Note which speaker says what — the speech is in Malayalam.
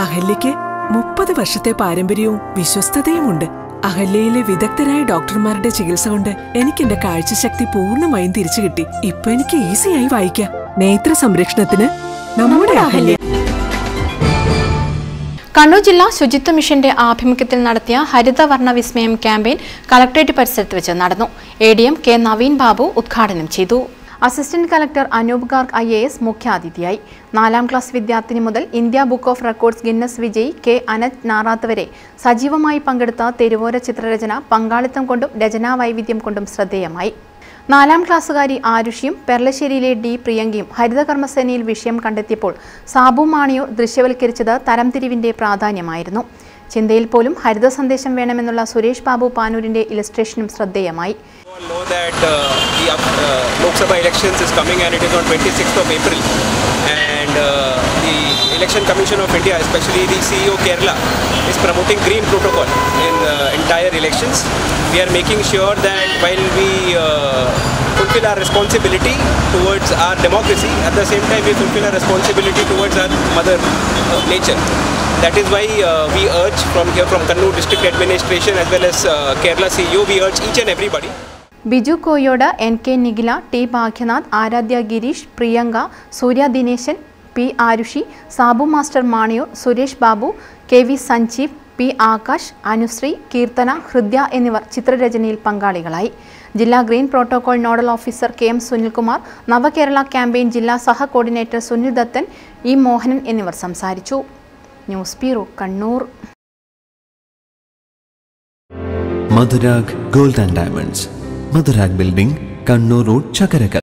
Speaker 1: അഹല്യയ്ക്ക് മുപ്പത് വർഷത്തെ പാരമ്പര്യവും വിശ്വസ്തതയുമുണ്ട് അഹല്യയിലെ വിദഗ്ധരായ ഡോക്ടർമാരുടെ ചികിത്സ കൊണ്ട് എനിക്ക് എന്റെ കാഴ്ചശക്തി പൂർണ്ണമായും തിരിച്ചു കിട്ടി ഇപ്പൊ എനിക്ക് ഈസിയായി വായിക്കാം നേത്ര സംരക്ഷണത്തിന് നമ്മുടെ അഹല്യ
Speaker 2: കണ്ണൂർ ജില്ലാ ശുചിത്വ മിഷന്റെ ആഭിമുഖ്യത്തിൽ നടത്തിയ ഹരിതവർണ്ണ വിസ്മയം ക്യാമ്പയിൻ കളക്ടറേറ്റ് പരിസരത്ത് വെച്ച് നടന്നു A D M K Naveen Babu ഉദ്ഘാടനം ചെയ്തു assistant collector Anoop Garg I A S മുഖ്യാതിഥിയായി നാലാം ക്ലാസ് വിദ്യാർത്ഥിനി മുതൽ India book of records Guinness വിജയി കെ അനത് നാറാത്ത് വരെ സജീവമായി പങ്കെടുത്ത തെരുവോര ചിത്രരചന പങ്കാളിത്തം കൊണ്ടും രചനാ വൈവിധ്യം കൊണ്ടും ശ്രദ്ധേയമായി നാലാം ക്ലാസ്സുകാരി ആരുഷിയും പെർലശ്ശേരിയിലെ ഡി പ്രിയങ്കയും ഹരിതകർമ്മസേനയിൽ വിഷയം കണ്ടെത്തിയപ്പോൾ സാബു മാണിയൂർ ദൃശ്യവൽക്കരിച്ചത് തരംതിരിവിന്റെ പ്രാധാന്യമായിരുന്നു ചിന്തയിൽ പോലും ഹരിത സന്ദേശം വേണമെന്നുള്ള സുരേഷ് ബാബു പാനൂരിന്റെ ഇലസ്ട്രേഷനും ശ്രദ്ധേയമായി
Speaker 3: all know that uh, the uh, Lok Sabha elections is coming and it is on 26th of April and uh, the Election Commission of India, especially the CEO Kerala, is promoting green protocol in uh, entire elections. We are making sure that while we uh, fulfill our responsibility towards our democracy, at the same time we fulfill our responsibility towards our mother uh, nature. That is why uh, we urge from here from Kannur district administration as well as uh, Kerala CEO, we urge each and everybody
Speaker 2: Biju കോയോട് N K Nikhila T Bhagyanath Aaradhya Girish Priyanka Surya Dineshan P Arushi Sabu master Maniyoor Suresh Babu K V Sanjeev P Akash Anushree Keerthana Hridya എന്നിവർ ചിത്രരചനയിൽ പങ്കാളികളായി ജില്ലാ green protocol nodal officer K M Sunilkumar Navakerala campaign ജില്ലാ സഹ കോർഡിനേറ്റർ സുനിൽ ദത്തൻ ഇ മോഹനൻ എന്നിവർ സംസാരിച്ചു news bureau Kannur
Speaker 4: Madhurag gold and diamonds Madhurag building Kannur road ചകരകൽ